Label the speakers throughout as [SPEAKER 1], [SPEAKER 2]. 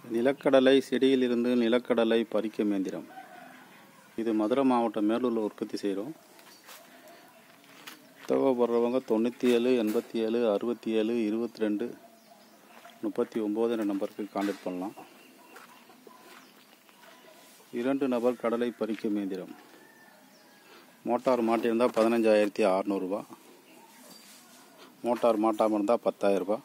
[SPEAKER 1] நிலக்கடலை செடியிலிருந்து நிலக்கடலை பறிக்கும் இயந்திரம் இது மதுரை மாவட்டம் மேலூரில் உற்பத்தி செய்கிறோம் தேவைப்படுறவங்க தொண்ணூற்றி ஏழு எண்பத்தி ஏழு அறுபத்தி ஏழு இருபத்தி ரெண்டு முப்பத்தி ஒம்போதுன்ற நம்பருக்கு கான்டாக்ட் பண்ணலாம் இரண்டு நபர் கடலை பறிக்கும் இயந்திரம் மோட்டார் மாட்டியிருந்தால் பதினஞ்சாயிரத்தி அறநூறுபா மோட்டார் மாட்டாமல் இருந்தால் பத்தாயிரரூபா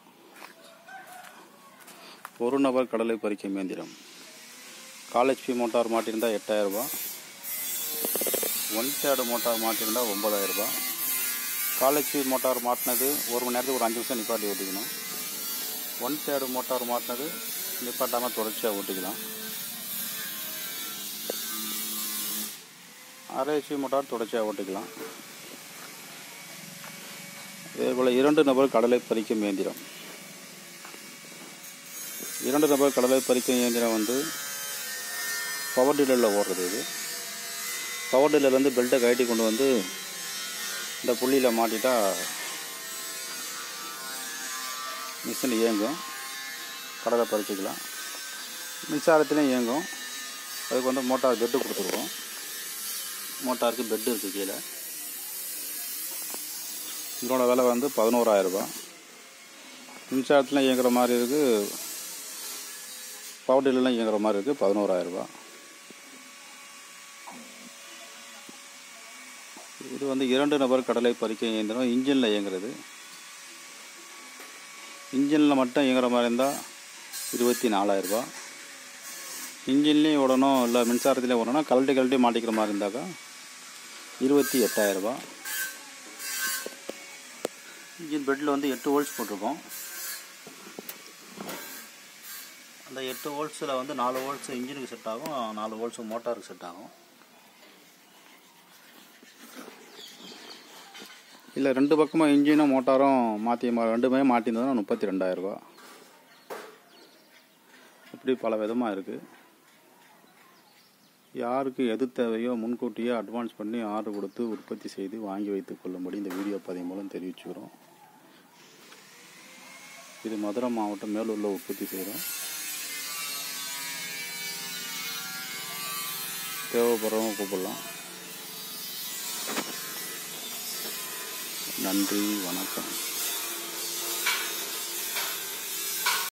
[SPEAKER 1] ஒரு நபர் கடலை பறிக்கும் இயந்திரம் காலேஜ் பி மோட்டார் மாட்டியிருந்தால் எட்டாயிரரூபா ஒன் தேர்டு மோட்டார் மாட்டியிருந்தால் ஒம்பதாயிரரூபா காலேஜ் பி மோட்டார் மாட்டினது ஒரு மணி நேரத்துக்கு ஒரு அஞ்சு நிமிஷம் நிப்பாட்டி ஓட்டிக்கணும் ஒன் தேர்டு மோட்டார் மாட்டினது நிப்பாட்டாமல் தொடர்ச்சியாக ஓட்டிக்கலாம் அரை ஹெச்பி மோட்டார் தொடர்ச்சியாக ஓட்டிக்கலாம் இதே போல் இரண்டு நபர் கடலை பறிக்கும் இயந்திரம் இரண்டு நபர் கடலை பறிக்கும் இயந்திரம் வந்து பவர் டீலரில் ஓடுறது இது பவர் டீலர்லேருந்து பெல்ட்டை கழட்டி கொண்டு வந்து இந்த புள்ளியில் மாட்டிட்டா மிஷின் இயங்கும் கடலை பறிச்சிக்கலாம் மின்சாரத்துலேயும் இயங்கும் அதுக்கு வந்து மோட்டார் பெட்டு கொடுத்துருக்கோம் மோட்டாருக்கு பெட்டு இருக்குது கீழே இதனோட விலை வந்து பதினோராயிரரூபா மின்சாரத்தில் இயங்குற மாதிரி இருக்குது பவர் டீலர்லாம் இயங்குற மாதிரி இருக்குது பதினோராயிரரூபா இது வந்து இரண்டு நபர் கடலை பறிக்க இயந்திரம் இன்ஜினில் இயங்குறது இன்ஜினில் மட்டும் இயங்குற மாதிரி இருந்தால் இருபத்தி நாலாயிரரூபா இன்ஜின்லேயும் ஓடணும் இல்லை மின்சாரத்துலேயும் ஓடணும் கழட்டி கழட்டி மாட்டிக்கிற மாதிரி இருந்தாக்கா இருபத்தி எட்டாயிரரூபா இன்ஜின் பெட்டில் வந்து எட்டு வோல்ட்ஸ் போட்டிருக்கோம் அந்த எட்டு வோல்ட்ஸில் வந்து நாலு வோல்ட்ஸ் இன்ஜினுக்கு செட் ஆகும் நாலு வோல்ட்ஸ் மோட்டாருக்கு செட் ஆகும் இல்லை ரெண்டு பக்கமாக இன்ஜினும் மோட்டாரும் மாற்றி மா ரெண்டுமே மாட்டியிருந்ததுன்னா முப்பத்தி ரெண்டாயிரரூபா இப்படி பல விதமாக இருக்குது யாருக்கு எது தேவையோ முன்கூட்டியே அட்வான்ஸ் பண்ணி ஆர்டர் கொடுத்து உற்பத்தி செய்து வாங்கி வைத்துக் கொள்ளும்படி இந்த வீடியோ பதிவு மூலம் தெரிவிச்சுக்கிறோம் இது மதுரை மாவட்டம் மேலூரில் உற்பத்தி செய்கிறோம் தேவைப்படுறவங்க கூப்பிடலாம் நன்றி வணக்கம்